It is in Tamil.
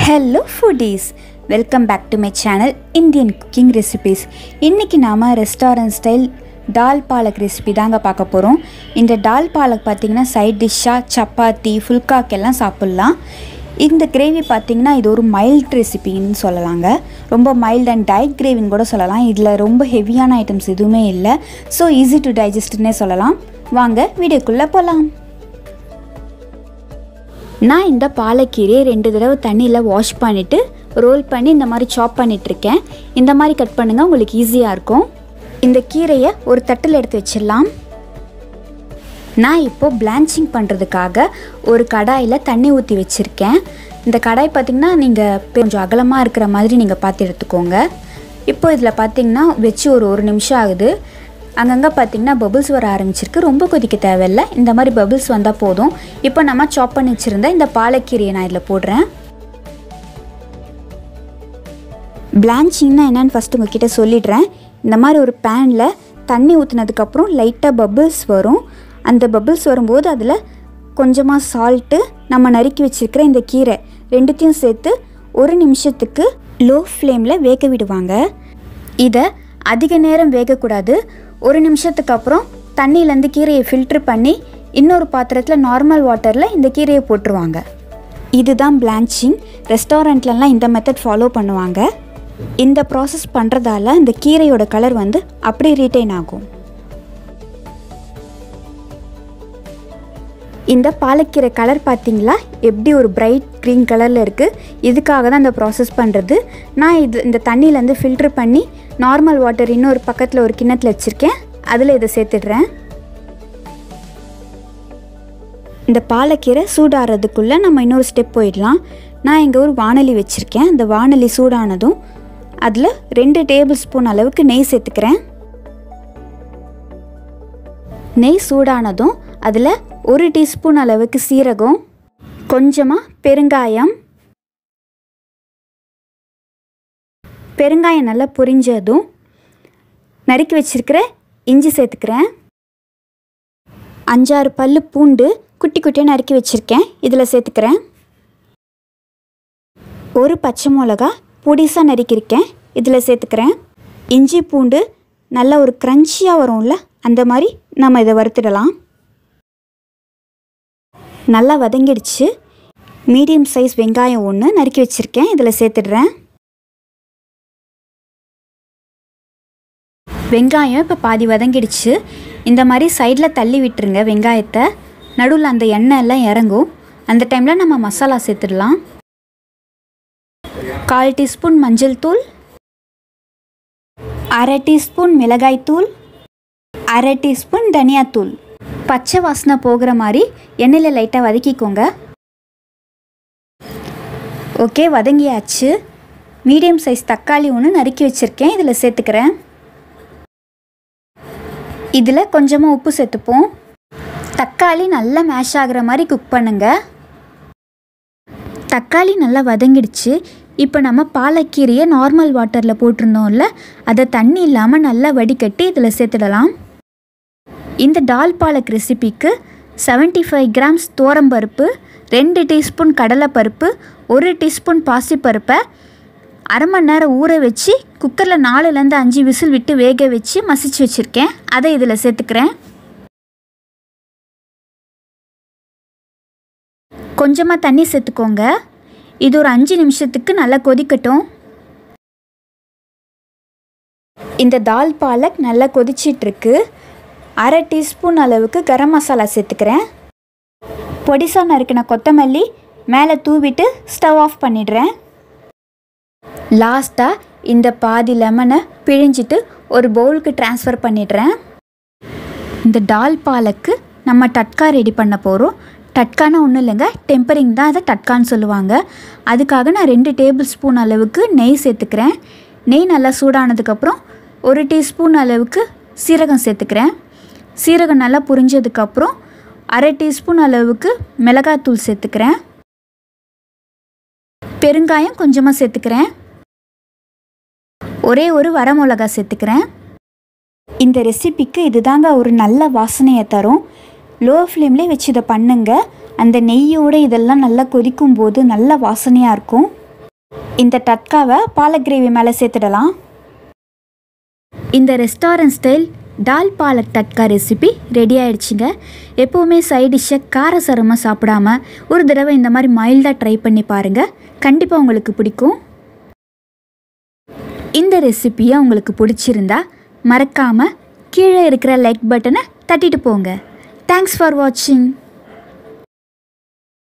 hello foodies welcome back to my channel Indian cooking recipes இன்றைக்கி நாம் restaurant style dal palak recipe தாங்க பார்க்க போகிறோம் இந்த டால் பாலக் பார்த்திங்கன்னா சைட் டிஷ்ஷாக சப்பாத்தி ஃபுல்காக்கெல்லாம் சாப்பிட்லாம் இந்த கிரேவி பார்த்திங்கன்னா இது ஒரு மைல்ட் ரெசிபின்னு சொல்லலாங்க ரொம்ப மைல்ட் அண்ட் டயட் கிரேவின்னு கூட சொல்லலாம் இதில் ரொம்ப ஹெவியான ஐட்டம்ஸ் எதுவுமே இல்லை ஸோ ஈஸி டு டைஜஸ்ட்னே சொல்லலாம் வாங்க வீடியோக்குள்ளே போகலாம் நான் இந்த பாலக்கீரையை ரெண்டு தடவை தண்ணியில் வாஷ் பண்ணிவிட்டு ரோல் பண்ணி இந்த மாதிரி சாப் பண்ணிகிட்ருக்கேன் இந்த மாதிரி கட் பண்ணுங்கள் உங்களுக்கு ஈஸியாக இருக்கும் இந்த கீரையை ஒரு தட்டில் எடுத்து வச்சிடலாம் நான் இப்போது பிளான்ச்சிங் பண்ணுறதுக்காக ஒரு கடாயில் தண்ணி ஊற்றி வச்சுருக்கேன் இந்த கடாய் பார்த்திங்கன்னா நீங்கள் கொஞ்சம் அகலமாக இருக்கிற மாதிரி நீங்கள் பார்த்து எடுத்துக்கோங்க இப்போ இதில் பார்த்திங்கன்னா வச்சு ஒரு ஒரு நிமிஷம் ஆகுது அங்கங்கே பார்த்திங்கன்னா பபிள்ஸ் வர ஆரம்பிச்சிருக்கு ரொம்ப கொதிக்க தேவையில்லை இந்த மாதிரி பபிள்ஸ் வந்தால் போதும் இப்போ நம்ம சாப் பண்ணி வச்சுருந்த இந்த பாலக்கீரையை நான் இதில் போடுறேன் பிளான்ச்சிங்னா என்னன்னு ஃபஸ்ட்டு உங்ககிட்ட சொல்லிடுறேன் இந்த மாதிரி ஒரு பேனில் தண்ணி ஊற்றுனதுக்கப்புறம் லைட்டாக பபிள்ஸ் வரும் அந்த பபிள்ஸ் வரும்போது அதில் கொஞ்சமாக சால்ட்டு நம்ம நறுக்கி வச்சுருக்கிற இந்த கீரை ரெண்டுத்தையும் சேர்த்து ஒரு நிமிஷத்துக்கு லோ ஃப்ளேமில் வேக விடுவாங்க இதை அதிக நேரம் வேகக்கூடாது ஒரு நிமிஷத்துக்கு அப்புறம் தண்ணியிலேருந்து கீரையை ஃபில்ட்ரு பண்ணி இன்னொரு பாத்திரத்தில் நார்மல் வாட்டரில் இந்த கீரையை போட்டுருவாங்க இதுதான் பிளான்ச்சிங் ரெஸ்டாரண்ட்லலாம் இந்த மெத்தட் ஃபாலோ பண்ணுவாங்க இந்த ப்ராசஸ் பண்ணுறதால இந்த கீரையோட கலர் வந்து அப்படியே ரீட்டைன் ஆகும் இந்த பாலக்கீரை கலர் பார்த்தீங்களா எப்படி ஒரு பிரைட் க்ரீன் கலரில் இருக்குது இதுக்காக தான் இந்த ப்ராசஸ் பண்ணுறது நான் இது இந்த தண்ணியிலேருந்து ஃபில்ட்ரு பண்ணி நார்மல் வாட்டர் இன்னொரு பக்கத்தில் ஒரு கிண்ணத்தில் வச்சுருக்கேன் அதில் இதை சேர்த்துடுறேன் இந்த பாலக்கீரை சூடாகிறதுக்குள்ளே நம்ம இன்னொரு ஸ்டெப் போயிடலாம் நான் இங்கே ஒரு வானொலி வச்சுருக்கேன் அந்த வானொலி சூடானதும் அதில் ரெண்டு டேபிள் ஸ்பூன் அளவுக்கு நெய் சேர்த்துக்கிறேன் நெய் சூடானதும் அதில் ஒரு டீஸ்பூன் அளவுக்கு சீரகம் கொஞ்சமாக பெருங்காயம் பெருங்காயம் நல்லா பொரிஞ்சதும் நறுக்கி வச்சிருக்கிற இஞ்சி சேர்த்துக்கிறேன் அஞ்சாறு பல்லு பூண்டு குட்டி குட்டியாக நறுக்கி வச்சுருக்கேன் இதில் சேர்த்துக்கிறேன் ஒரு பச்சை மிளகா பொடிசாக நறுக்கியிருக்கேன் இதில் சேர்த்துக்கிறேன் இஞ்சி பூண்டு நல்ல ஒரு க்ரன்ச்சியாக வரும்ல அந்த மாதிரி நம்ம இதை வறுத்துடலாம் நல்லா வதங்கிடுச்சு மீடியம் சைஸ் வெங்காயம் ஒன்று நறுக்கி வச்சுருக்கேன் இதில் சேர்த்துடுறேன் வெங்காயம் இப்போ பாதி வதங்கிடுச்சு இந்த மாதிரி சைடில் தள்ளி விட்டுருங்க வெங்காயத்தை நடுவில் அந்த எண்ணெய் எல்லாம் இறங்கும் அந்த டைமில் நம்ம மசாலா சேர்த்துடலாம் கால் டீஸ்பூன் மஞ்சள் தூள் அரை டீஸ்பூன் மிளகாய் தூள் அரை டீஸ்பூன் தனியாத்தூள் பச்சை வாசனை போகிற மாதிரி எண்ணெயில் லைட்டாக வதக்கிக்கோங்க ஓகே வதங்கியாச்சு மீடியம் சைஸ் தக்காளி ஒன்று நறுக்கி வச்சுருக்கேன் இதில் சேர்த்துக்கிறேன் இதில் கொஞ்சமாக உப்பு சேர்த்துப்போம் தக்காளி நல்லா மேஷ் ஆகிற மாதிரி குக் பண்ணுங்க தக்காளி நல்லா வதங்கிடுச்சு இப்போ நம்ம பாலக்கீரையை நார்மல் வாட்டரில் போட்டிருந்தோம்ல அதை தண்ணி இல்லாமல் நல்லா வடிகட்டி இதில் சேர்த்துடலாம் இந்த டால் பாலக் ரெசிபிக்கு செவன்ட்டி ஃபைவ் கிராம்ஸ் தோரம்பருப்பு ரெண்டு டீஸ்பூன் கடலைப்பருப்பு ஒரு டீஸ்பூன் பாசிப்பருப்பை அரை மணி நேரம் ஊற வச்சு குக்கரில் நாலுலேருந்து அஞ்சு விசில் விட்டு வேக வச்சு மசிச்சு வச்சுருக்கேன் அதை இதில் சேர்த்துக்கிறேன் கொஞ்சமாக தண்ணி சேர்த்துக்கோங்க இது ஒரு அஞ்சு நிமிஷத்துக்கு நல்லா கொதிக்கட்டும் இந்த தால் பாலக் நல்லா கொதிச்சிட்ருக்கு அரை டீஸ்பூன் அளவுக்கு கரம் மசாலா சேர்த்துக்கிறேன் பொடிசா நறுக்கின கொத்தமல்லி மேலே தூவிட்டு ஸ்டவ் ஆஃப் பண்ணிடுறேன் லாஸ்ட்டாக இந்த பாதி லெமனை பிழிஞ்சிட்டு ஒரு பவுலுக்கு ட்ரான்ஸ்ஃபர் பண்ணிடுறேன் இந்த டால் பாலுக்கு நம்ம டட்கா ரெடி பண்ண போகிறோம் டட்கானா ஒன்றும் இல்லைங்க டெம்பரிங் தான் அதை டட்கான்னு சொல்லுவாங்க அதுக்காக நான் ரெண்டு டேபிள் ஸ்பூன் அளவுக்கு நெய் சேர்த்துக்கிறேன் நெய் நல்லா சூடானதுக்கப்புறம் ஒரு டீஸ்பூன் அளவுக்கு சீரகம் சேர்த்துக்கிறேன் சீரகம் நல்லா புரிஞ்சதுக்கப்புறம் அரை டீஸ்பூன் அளவுக்கு மிளகாத்தூள் சேர்த்துக்கிறேன் பெருங்காயம் கொஞ்சமாக சேர்த்துக்கிறேன் ஒரே ஒரு வரமிளகா சேர்த்துக்கிறேன் இந்த ரெசிபிக்கு இதுதாங்க ஒரு நல்ல வாசனையை தரும் லோ ஃப்ளேம்லேயே வச்சு இதை பண்ணுங்க அந்த நெய்யோடு இதெல்லாம் நல்லா கொதிக்கும் போது நல்ல வாசனையாக இருக்கும் இந்த டட்காவை பாலக் கிரேவி மேலே சேர்த்துடலாம் இந்த restaurant style dal palak tadka recipe ready ஆயிடுச்சுங்க எப்போவுமே சைட் டிஷ்ஷை காரசாரமாக சாப்பிடாம ஒரு தடவை இந்த மாதிரி மைல்டாக ட்ரை பண்ணி பாருங்கள் கண்டிப்பாக உங்களுக்கு பிடிக்கும் இந்த ரெசிபியை உங்களுக்கு பிடிச்சிருந்தா மறக்காமல் கீழே இருக்கிற லைக் பட்டனை தட்டிட்டு போங்க தேங்க்ஸ் ஃபார் வாட்சிங்